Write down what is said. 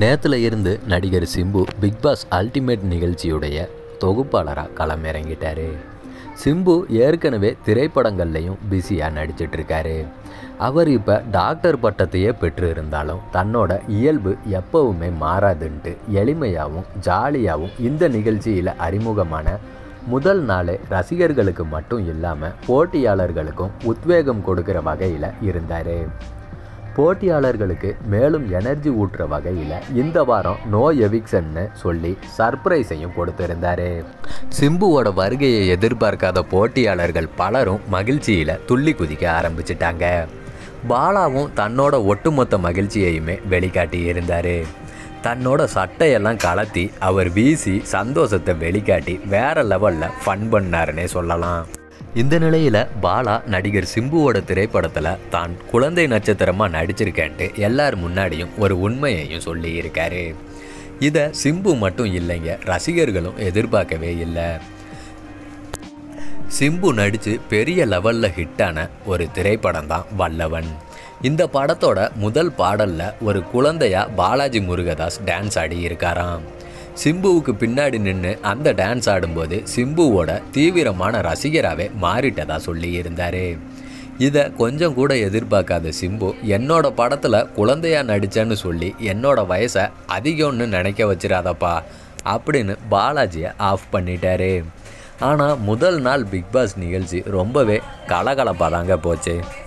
நேத்துல இருந்து நடிகர் சிம்பு பிக் பாஸ் அல்டிமேட் நிகழ்ச்சியுடைய தொகுப்பாளராக களமிறங்கிட்டாரு சிம்பு ஏற்கனவே திரைப்படங்கள்லையும் பிஸியாக நடிச்சிட்டு இருக்காரு அவர் இப்போ டாக்டர் பட்டத்தையே பெற்று இருந்தாலும் தன்னோட இயல்பு எப்பவுமே மாறாதுன்ட்டு எளிமையாகவும் ஜாலியாகவும் இந்த நிகழ்ச்சியில் அறிமுகமான முதல் நாளே ரசிகர்களுக்கு மட்டும் இல்லாமல் போட்டியாளர்களுக்கும் உத்வேகம் கொடுக்குற வகையில் இருந்தார் போட்டியாளர்களுக்கு மேலும் எனர்ஜி ஊட்டுற வகையில் இந்த வாரம் நோ எவிக்ஷன்னு சொல்லி சர்ப்ரைஸையும் கொடுத்திருந்தாரு சிம்புவோட வருகையை எதிர்பார்க்காத போட்டியாளர்கள் பலரும் மகிழ்ச்சியில் துள்ளி குதிக்க ஆரம்பிச்சிட்டாங்க பாலாவும் தன்னோட ஒட்டுமொத்த மகிழ்ச்சியையுமே வெளிக்காட்டி இருந்தார் தன்னோட சட்டையெல்லாம் கலத்தி அவர் வீசி சந்தோஷத்தை வெளிக்காட்டி வேற லெவலில் ஃபன் பண்ணாருன்னே சொல்லலாம் இந்த நிலையில் பாலா நடிகர் சிம்புவோட திரைப்படத்தில் தான் குழந்தை நட்சத்திரமாக நடிச்சிருக்கேன்ட்டு எல்லார் முன்னாடியும் ஒரு உண்மையையும் சொல்லியிருக்காரு இதை சிம்பு மட்டும் இல்லைங்க ரசிகர்களும் எதிர்பார்க்கவே இல்லை சிம்பு நடித்து பெரிய லெவலில் ஹிட்டான ஒரு திரைப்படம் தான் வல்லவன் இந்த படத்தோட முதல் பாடலில் ஒரு குழந்தையா பாலாஜி முருகதாஸ் டான்ஸ் ஆடி இருக்காராம் சிம்புவுக்கு பின்னாடி நின்று அந்த டான்ஸ் ஆடும்போது சிம்புவோட தீவிரமான ரசிகராகவே மாறிட்டதா சொல்லி இருந்தார் இதை கொஞ்சம் கூட எதிர்பார்க்காத சிம்பு என்னோட படத்தில் குழந்தையா நடித்தேன்னு சொல்லி என்னோட வயசை அதிகம்னு நினைக்க வச்சிடாதப்பா அப்படின்னு பாலாஜியை ஆஃப் பண்ணிட்டாரு ஆனால் முதல் நாள் பிக் பாஸ் நிகழ்ச்சி ரொம்பவே கலகலப்பாக தாங்க போச்சு